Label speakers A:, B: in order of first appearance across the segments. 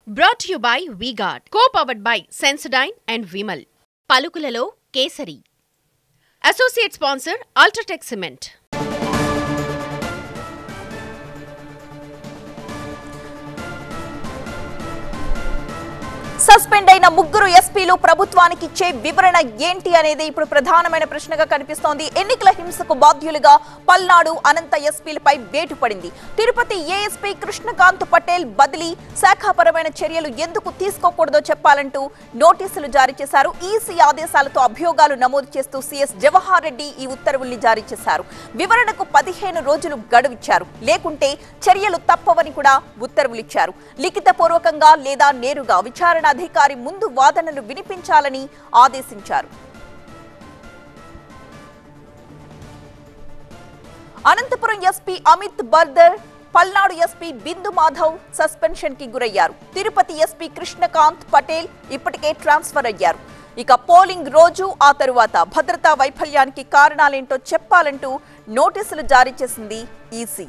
A: Brought you by V-Guard co-powered by Sensodyne and Vimal పలుకులలో Kesari associate sponsor UltraTech cement
B: suspend అయిన ముగ్గురు ఎస్పీలు ప్రభుత్వానికి ఇచ్చే వివరణ ఏంటి అనేది ఇప్పుడు ప్రధానమైన ప్రశ్నగా కనిపిస్తోంది ఎన్నికల హింసకు బాధ్యులుగా పల్నాడు అనంత ఎస్పీలపై వేటు పడింది తిరుపతి ఏఎస్పీ కృష్ణకాంత్ పటేల్ బదిలీ శాఖాపరమైన చర్యలు ఎందుకు తీసుకోకూడదో చెప్పాలంటూ నోటీసులు జారీ చేశారు ఈసీ ఆదేశాలతో అభియోగాలు నమోదు చేస్తూ సీఎస్ జవహర్ రెడ్డి ఈ ఉత్తర్వుల్ని జారీ చేశారు వివరణకు పదిహేను రోజులు గడువిచ్చారు లేకుంటే చర్యలు తప్పవని కూడా ఉత్తర్వులిచ్చారు లిఖితపూర్వకంగా లేదా నేరుగా విచారణ అధికారి ముందు వాదనలు వినిపించాలని ఆదేశించారు Anantapuram SP Amit Bardar Palnadu SP Bindu Madhav suspension కి గురయ్యారు తిరుపతి ఎస్పీ కృష్ణకాంత్ పటేల్ ఇప్పటికే ట్రాన్స్ఫర్ అయ్యారు ఇక పోలింగ్ రోజు ఆ తరువాత భద్రతా వైఫల్యానికి కారణాలేంటో చెప్పాలంటూ నోటీసులు జారీ చేసింది ఈసీ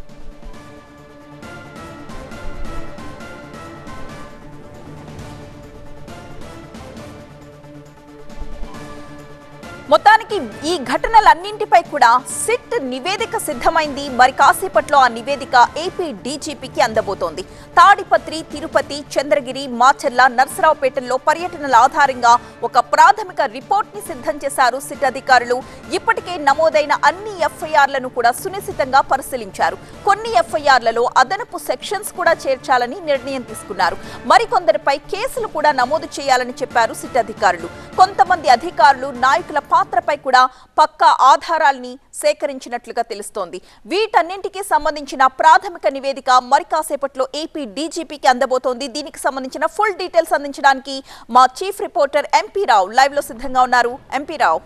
B: మొత్తానికి ఈ ఘటనలన్నింటిపై కూడా సిట్ నివేదిక సిద్ధమైంది మరి కాసేపట్లో ఆ నివేదిక ఏపీ డీజీపీకి అందబోతోంది తాడిపత్రి తిరుపతి చంద్రగిరి మాచర్ల నర్సరావుపేటల్లో పర్యటనల ఆధారంగా ఒక ప్రాథమిక రిపోర్ట్ ని సిద్ధం చేశారు సిట్ అధికారులు ఇప్పటికే నమోదైన అన్ని ఎఫ్ఐఆర్లను కూడా సునిశ్చితంగా పరిశీలించారు కొన్ని ఎఫ్ఐఆర్లలో అదనపు సెక్షన్స్ కూడా చేర్చాలని నిర్ణయం తీసుకున్నారు మరికొందరిపై కేసులు కూడా నమోదు చేయాలని చెప్పారు సిట్ అధికారులు కొంతమంది అధికారులు నాయకుల పాత్రపై కూడా పక్కా ఆధారాల్ని సేకరించినట్లుగా తెలుస్తోంది వీటన్నింటికి సంబంధించిన ప్రాథమిక నివేదిక మరి కాసేపట్లో ఏపీ డీజీపీకి అందబోతోంది దీనికి సంబంధించిన ఫుల్ డీటెయిల్స్ అందించడానికి మా chief reporter MP Rao live లో సిద్ధంగా ఉన్నారు ఎంపీ రావు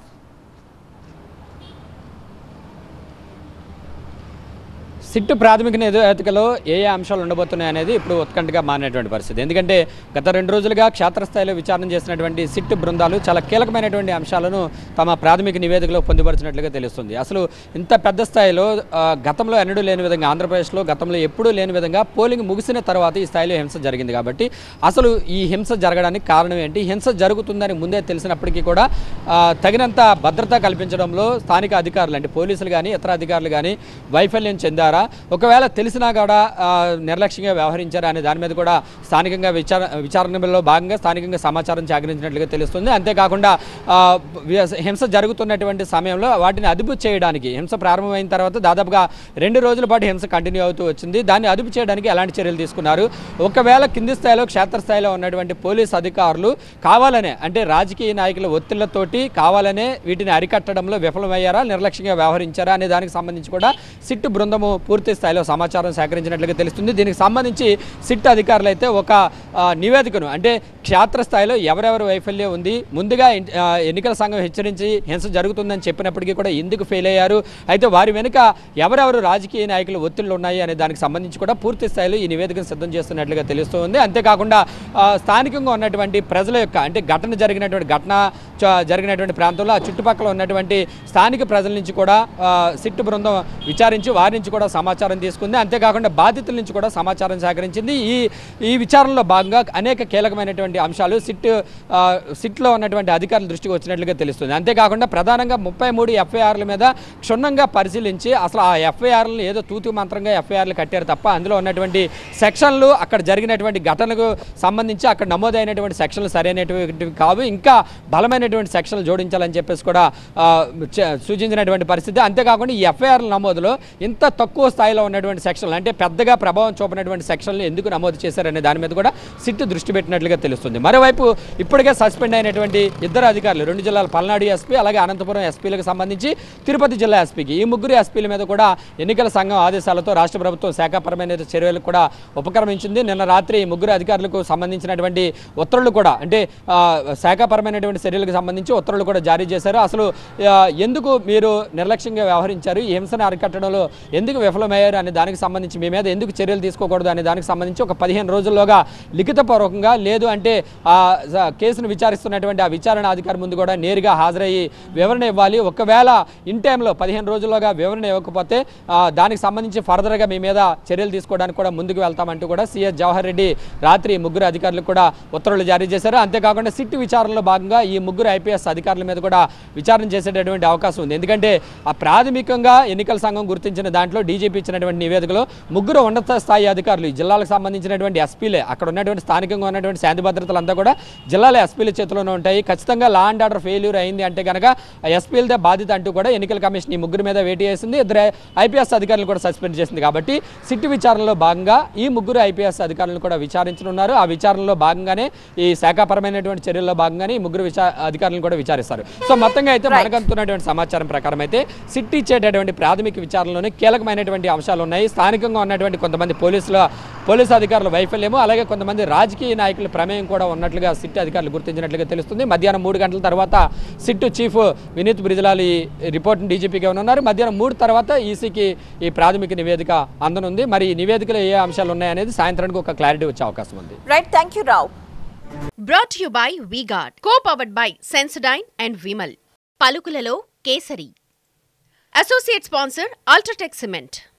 C: సిట్టు ప్రాథమిక నివేదికలో ఏ ఏ అంశాలు ఉండబోతున్నాయి అనేది ఇప్పుడు ఉత్కంఠగా మారినటువంటి పరిస్థితి ఎందుకంటే గత రెండు రోజులుగా క్షేత్రస్థాయిలో విచారణ చేసినటువంటి సిట్టు బృందాలు చాలా కీలకమైనటువంటి అంశాలను తమ ప్రాథమిక నివేదికలో పొందుపరిచినట్లుగా తెలుస్తుంది అసలు ఇంత పెద్ద స్థాయిలో ఆ, గతంలో ఎన్నడూ లేని విధంగా ఆంధ్రప్రదేశ్లో గతంలో ఎప్పుడూ లేని విధంగా పోలింగ్ ముగిసిన తర్వాత ఈ స్థాయిలో హింస జరిగింది కాబట్టి అసలు ఈ హింస జరగడానికి కారణం ఏంటి హింస జరుగుతుందని ముందే తెలిసినప్పటికీ కూడా ఆ, తగినంత భద్రత కల్పించడంలో స్థానిక అధికారులు అంటే పోలీసులు కానీ ఇతర అధికారులు కానీ వైఫల్యం చెందారా ఒకవేళ తెలిసినా కూడా ఆ, నిర్లక్ష్యంగా వ్యవహరించారా అనే దాని మీద కూడా స్థానికంగా విచార విచారణలో భాగంగా స్థానికంగా సమాచారం సేకరించినట్లుగా తెలుస్తుంది అంతేకాకుండా ఆ, వి- హింస జరుగుతున్నటువంటి సమయంలో వాటిని అదుపు చేయడానికి హింస ప్రారంభమైన తర్వాత దాదాపుగా రెండు రోజుల పాటు హింస కంటిన్యూ అవుతూ వచ్చింది దాన్ని అదుపు చేయడానికి ఎలాంటి చర్యలు తీసుకున్నారు ఒకవేళ కింది స్థాయిలో క్షేత్రస్థాయిలో ఉన్నటువంటి పోలీస్ అధికారులు కావాలనే అంటే రాజకీయ నాయకుల ఒత్తిళ్లతోటి కావాలనే వీటిని అరికట్టడంలో విఫలమయ్యారా నిర్లక్ష్యంగా వ్యవహరించారా అనే దానికి సంబంధించి కూడా సిట్ బృందము పూర్తి స్థాయిలో సమాచారం సేకరించినట్లుగా తెలుస్తుంది దీనికి సంబంధించి సిట్ అధికారులు అయితే ఒక ఆ, నివేదికను అంటే క్షేత్రస్థాయిలో ఎవరెవరి వైఫల్యం ఉంది ముందుగా ఇన్- ఆ, ఎన్నికల సంఘం హెచ్చరించి హింస జరుగుతుందని చెప్పినప్పటికీ కూడా ఎందుకు ఫెయిల్ అయ్యారు అయితే వారి వెనుక ఎవరెవరు రాజకీయ నాయకులు ఒత్తిళ్లు ఉన్నాయి అనే దానికి సంబంధించి కూడా పూర్తి స్థాయిలో ఈ నివేదికను సిద్ధం చేస్తున్నట్లుగా తెలుస్తుంది అంతేకాకుండా ఆ, స్థానికంగా ఉన్నటువంటి ప్రజల యొక్క అంటే ఘటన జరిగినటువంటి ఘటన చ- జరిగినటువంటి ప్రాంతంలో ఆ చుట్టుపక్కల ఉన్నటువంటి స్థానిక ప్రజల నుంచి కూడా ఆ, సిట్టు బృందం విచారించి వారి నుంచి కూడా సమాచారం తీసుకుంది అంతేకాకుండా బాధితుల నుంచి కూడా సమాచారం సేకరించింది ఈ ఈ విచారణలో భాగంగా అనేక కీలకమైనటువంటి అంశాలు సిట్ ఆ, సిట్లో ఉన్నటువంటి అధికారుల దృష్టికి వచ్చినట్లుగా తెలుస్తుంది అంతేకాకుండా ప్రధానంగా ముప్పై మూడు ఎఫ్ఐఆర్ల మీద క్షుణ్ణంగా పరిశీలించి అసలు ఆ ఎఫ్ఐఆర్లను ఏదో తూతు మంత్రంగా ఎఫ్ఐఆర్లు కట్టారు తప్ప అందులో ఉన్నటువంటి సెక్షన్లు అక్కడ జరిగినటువంటి ఘటనకు సంబంధించి అక్కడ నమోదైనటువంటి సెక్షన్లు సరైనటువంటివి కావు ఇంకా బలమైనటువంటి సెక్షన్లు జోడించాలని చెప్పేసి కూడా ఆ, చ- సూచించినటువంటి పరిస్థితి అంతేకాకుండా ఈ ఎఫ్ఐఆర్ల నమోదులో ఇంత తక్కువ స్థాయిలో ఉన్నటువంటి సెక్షన్లు అంటే పెద్దగా ప్రభావం చూపనటువంటి సెక్షన్లు ఎందుకు నమోదు చేశారనే దాని మీద కూడా సిట్ దృష్టి పెట్టినట్లుగా తెలుస్తుంది మరోవైపు ఇప్పటికే సస్పెండ్ అయినటువంటి ఇద్దరు అధికారులు రెండు జిల్లాల పల్నాడు ఎస్పీ అలాగే అనంతపురం ఎస్పీలకు సంబంధించి తిరుపతి జిల్లా ఎస్పీకి ఈ ముగ్గురు ఎస్పీల మీద కూడా ఎన్నికల సంఘం ఆదేశాలతో రాష్ట్ర ప్రభుత్వం శాఖాపరమైన చర్యలకు కూడా ఉపక్రమించింది నిన్న రాత్రి ఈ ముగ్గురు అధికారులకు సంబంధించినటువంటి ఉత్తర్వులు కూడా అంటే ఆ, శాఖాపరమైనటువంటి చర్యలకు సంబంధించి ఉత్తర్వులు కూడా జారీ చేశారు అసలు ఆ, ఎందుకు మీరు నిర్లక్ష్యంగా వ్యవహరించారు ఈ హింసను అరికట్టడంలో ఎందుకు విఫలమయ్యారు అనే దానికి సంబంధించి మీ మీద ఎందుకు చర్యలు తీసుకోకూడదు అనే దానికి సంబంధించి ఒక పదిహేను రోజుల్లోగా లిఖితపూర్వకంగా లేదు అంటే ఆ స- కేసును విచారిస్తున్నటువంటి ఆ విచారణ అధికారి ముందు కూడా నేరుగా హాజరయ్యి వివరణ ఇవ్వాలి ఒకవేళ ఇన్ టైంలో పదిహేను రోజుల్లోగా వివరణ ఇవ్వకపోతే ఆ, దానికి సంబంధించి ఫర్దర్గా మీ మీద చర్యలు తీసుకోవడానికి కూడా ముందుకు వెళ్తామంటూ కూడా సీఎస్ జవహర్ రెడ్డి రాత్రి ముగ్గురు అధికారులకు కూడా ఉత్తర్వులు జారీ చేశారు అంతేకాకుండా సిట్ విచారణలో భాగంగా ఈ ముగ్గురు ఐపీఎస్ అధికారుల మీద కూడా విచారణ చేసేటటువంటి అవకాశం ఉంది ఎందుకంటే ఆ ప్రాథమికంగా ఎన్నికల సంఘం గుర్తించిన దాంట్లో డీజీపీ ఇచ్చినటువంటి నివేదికలో ముగ్గురు ఉన్నత స్థాయి అధికారులు ఈ జిల్లాలకు సంబంధించినటువంటి ఎస్పీలే అక్కడ ఉన్నటువంటి స్థానికంగా ఉన్నటువంటి శాంతి భద్రతలు అంతా కూడా జిల్లాల ఎస్పీల చేతిలోనే ఉంటాయి ఖచ్చితంగా లా అండ్ ఆర్డర్ ఫెయిల్యూర్ అయింది అంటే కనుక ఆ ఎస్పీలదే బాధ్యత అంటూ కూడా ఎన్నికల కమిషన్ ఈ ముగ్గురు మీద వేటు చేసింది ఇద్దరు ఐపీఎస్ అధికారులు కూడా సస్పెండ్ చేసింది కాబట్టి సిట్ విచారణలో భాగంగా ఈ ముగ్గురు ఐపీఎస్ అధికారులను కూడా విచారించనున్నారు ఆ విచారణలో భాగంగానే ఈ శాఖాపరమైనటువంటి చర్యల్లో భాగంగానే ఈ ముగ్గురు విచా అధికారులను కూడా విచారిస్తారు సో మొత్తంగా అయితే
B: Right.
C: మనకు అందుతున్నటువంటి సమాచారం ప్రకారం అయితే సిట్ ఇచ్చేటటువంటి ప్రాథమిక విచారణలోనే కీలకమైనటువంటి అంశాలు ఉన్నాయి స్థానికంగా ఉన్నటువంటి కొంతమంది పోలీసుల పోలీసు అధికారుల వైఫల్యము అలాగే కొంతమంది రాజకీయ నాయకుల ప్రమేయం కూడా ఉన్నట్లుగా సిట్ అధికారులు గుర్తించినట్లుగా తెలుస్తుంది మధ్యాహ్నం మూడు గంటల తర్వాత సిట్ చీఫ్ వినీత్ బ్రిజలాల్ ఈ రిపోర్ట్ని డీజీపీగా ఉన్నారు మధ్యాహ్నం మూడు తర్వాత ఈసీకి ఈ ప్రాథమిక నివేదిక అందనుంది మరి ఈ నివేదికలో ఏ అంశాలు ఉన్నాయనేది సాయంత్రానికి ఒక క్లారిటీ వచ్చే అవకాశం ఉంది
B: right thank you Rao
A: brought you by V-Guard co-powered by Sensodyne and Vimal పలుకులలో Kesari associate sponsor UltraTech cement